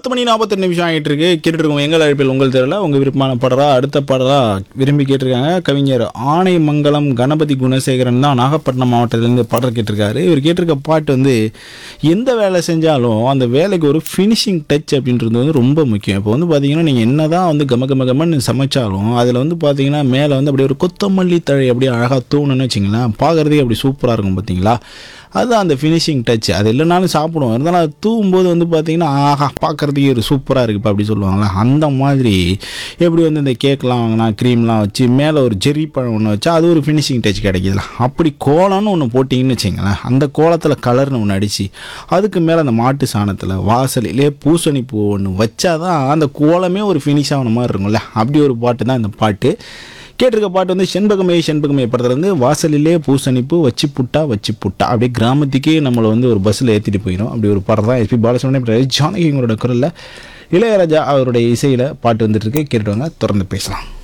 பத்து மணி நாற்பத்தெட்டு நிமிஷம் ஆகிட்டு இருக்கு கேட்டுட்டு இருக்கோம் எங்கள் அழைப்பில் உங்கள் தெருவில் உங்கள் விருப்பமான பாடலா அடுத்த பாடலா விரும்பி கேட்டிருக்காங்க கவிஞர் ஆனைமங்கலம் கணபதி குணசேகரன் தான் நாகப்பட்டினம் மாவட்டத்திலேருந்து பாடல் கேட்டிருக்காரு இவர் கேட்டிருக்க பாட்டு வந்து எந்த வேலை செஞ்சாலும் அந்த வேலைக்கு ஒரு ஃபினிஷிங் டச் அப்படின்றது வந்து ரொம்ப முக்கியம் இப்போ வந்து பார்த்தீங்கன்னா நீங்கள் என்ன தான் வந்து கம கம கமன்னு சமைச்சாலும் அதில் வந்து பார்த்தீங்கன்னா மேலே வந்து அப்படியே ஒரு கொத்தமல்லி தழை அப்படியே அழகாக தூணுன்னு வச்சிங்களேன் பார்க்குறதுக்கே அப்படி சூப்பராக இருக்கும் பார்த்தீங்களா அதுதான் அந்த ஃபினிஷிங் டச் அது இல்லைனாலும் சாப்பிடுவோம் இருந்தாலும் அது தூவும்போது வந்து பார்த்தீங்கன்னா ஆஹா பார்க்குறதுக்கே ஒரு சூப்பராக இருக்குப்பா அப்படி சொல்லுவாங்களே அந்த மாதிரி எப்படி வந்து இந்த கேக்லாம் வாங்கினா க்ரீம்லாம் வச்சு மேலே ஒரு ஜெரி பழம் ஒன்று வச்சா அது ஒரு ஃபினிஷிங் டச் கிடைக்குதுல அப்படி கோலம்னு ஒன்று போட்டிங்கன்னு வச்சிங்களேன் அந்த கோலத்தில் கலர்னு ஒன்று அடித்து அதுக்கு மேலே அந்த மாட்டு சாணத்தில் வாசலிலே பூசணி பூ ஒன்று வச்சாதான் அந்த கோலமே ஒரு ஃபினிஷ் ஆன மாதிரி இருக்கும்ல அப்படி ஒரு பாட்டு தான் இந்த பாட்டு கேட்டிருக்க பாட்டு வந்து செண்பகமே செண்பகமே படத்துல இருந்து வாசலிலே பூசணிப்பு வச்சு புட்டா வச்சு புட்டா அப்படியே கிராமத்துக்கே நம்மளை வந்து ஒரு பஸ்ஸில் ஏற்றிட்டு போயிடும் அப்படி ஒரு படம் தான் எஸ்பி பாலசுப்ரமணியம் ஜானகிங்களோட குரலில் இளையராஜா அவருடைய இசையில் பாட்டு வந்துட்டு இருக்கு கேட்டுட்டு வாங்க தொடர்ந்து பேசலாம்